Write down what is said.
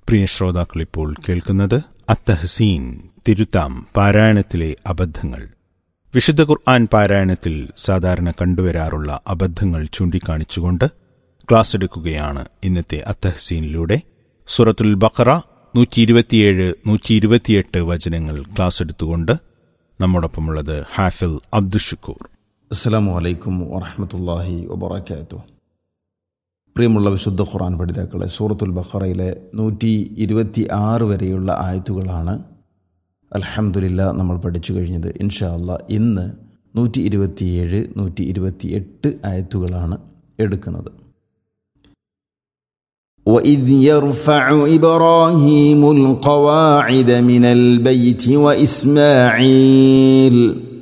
പ്രിയ ശ്രോതാക്കൾ ഇപ്പോൾ കേൾക്കുന്നത് അത്തഹസീൻ തിരുത്താം പാരായണത്തിലെ അബദ്ധങ്ങൾ വിശുദ്ധ ഖുർആൻ പാരായണത്തിൽ സാധാരണ കണ്ടുവരാറുള്ള അബദ്ധങ്ങൾ ചൂണ്ടിക്കാണിച്ചുകൊണ്ട് ക്ലാസ് എടുക്കുകയാണ് ഇന്നത്തെ അത്തഹസീനിലൂടെ സുറത്തുൽ ബഖറ നൂറ്റി ഇരുപത്തിയേഴ് നൂറ്റി ഇരുപത്തിയെട്ട് വചനങ്ങൾ ക്ലാസ് എടുത്തുകൊണ്ട് നമ്മോടൊപ്പമുള്ളത് ഹാഫിൽ അബ്ദുഷക്കൂർ അസ്സലാമു അലൈക്കും വറഹമത്തല്ലാഹി വബർക്കാത്തു പ്രിയമുള്ള വിശുദ്ധ ഖുർആൻ പഠിതാക്കളെ സൂറത്തുൽ ബഖറയിലെ നൂറ്റി ഇരുപത്തി ആറ് വരെയുള്ള ആയത്തുകളാണ് അൽഹംദുലില്ല നമ്മൾ പഠിച്ചു കഴിഞ്ഞത് ഇൻഷാ അല്ലാ ഇന്ന് നൂറ്റി ഇരുപത്തിയേഴ് നൂറ്റി ഇരുപത്തി എട്ട് ആയത്തുകളാണ് എടുക്കുന്നത് وإذ يرفع إبراهيم القواعد من البيت وإسماعيل